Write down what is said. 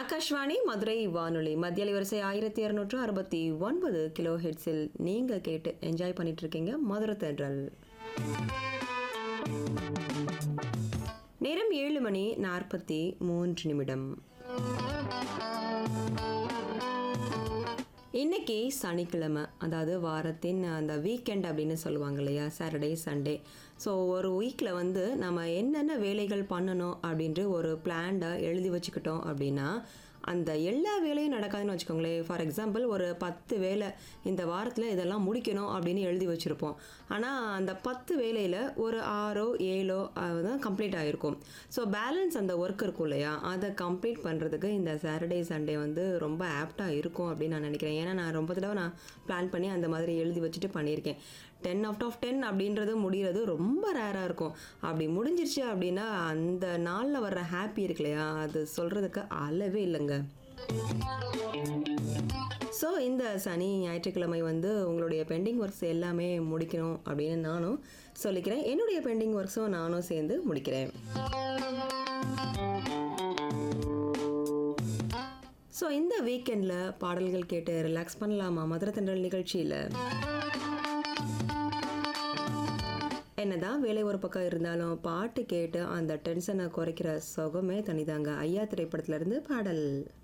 ஆகாஷ்வாணி மதுரை வானொலி மத்திய வரிசை ஆயிரத்தி இரநூற்று அறுபத்தி ஒன்பது கிலோ ஹெட்ஸில் நீங்க கேட்டு என்ஜாய் பண்ணிட்டு இருக்கீங்க மதுரை தென்றல் நேரம் ஏழு மணி நாற்பத்தி மூன்று நிமிடம் இன்னைக்கு சனிக்கிழமை அதாவது வாரத்தின் அந்த வீக்கெண்ட் அப்படின்னு சொல்லுவாங்க இல்லையா சாட்டர்டே சண்டே ஸோ ஒரு வீக்கில் வந்து நம்ம என்னென்ன வேலைகள் பண்ணணும் அப்படின்ட்டு ஒரு பிளான்டாக எழுதி வச்சுக்கிட்டோம் அப்படின்னா அந்த எல்லா வேலையும் நடக்காதுன்னு வச்சுக்கோங்களேன் ஃபார் எக்ஸாம்பிள் ஒரு பத்து வேலை இந்த வாரத்தில் இதெல்லாம் முடிக்கணும் அப்படின்னு எழுதி வச்சுருப்போம் ஆனால் அந்த பத்து வேலையில் ஒரு ஆறோ ஏழோ அஹ், தான் கம்ப்ளீட் ஆகிருக்கும் ஸோ பேலன்ஸ் அந்த ஒர்க் இருக்கும் இல்லையா அதை கம்ப்ளீட் பண்ணுறதுக்கு இந்த சாட்டர்டே சண்டே வந்து ரொம்ப ஆப்டாக இருக்கும் அப்படின்னு நான் நினைக்கிறேன் ஏன்னா நான் ரொம்ப தடவை நான் பிளான் பண்ணி அந்த மாதிரி எழுதி வச்சுட்டு பண்ணியிருக்கேன் டென் அவுட் ஆஃப் டென் அப்படின்றது முடிகிறது ரொம்ப ரேராக இருக்கும் அப்படி முடிஞ்சிருச்சு அப்படின்னா அந்த நாளில் வர்ற ஹாப்பி இருக்கு இல்லையா அது சொல்கிறதுக்கு அளவே இல்லைங்க ஸோ இந்த சனி ஞாயிற்றுக்கிழமை வந்து உங்களுடைய பெண்டிங் ஒர்க்ஸ் எல்லாமே முடிக்கணும் அப்படின்னு நானும் சொல்லிக்கிறேன் என்னுடைய பெண்டிங் ஒர்க்ஸும் நானும் சேர்ந்து முடிக்கிறேன் ஸோ இந்த வீக்கெண்டில் பாடல்கள் கேட்டு ரிலாக்ஸ் பண்ணலாமா மதுரை தென்றல் நிகழ்ச்சியில் என்னதான் வேலை ஒரு பக்கம் இருந்தாலும் பாட்டு கேட்டு அந்த டென்ஷனை குறைக்கிற சுகமே தனிதாங்க ஐயா திரைப்படத்துல இருந்து பாடல்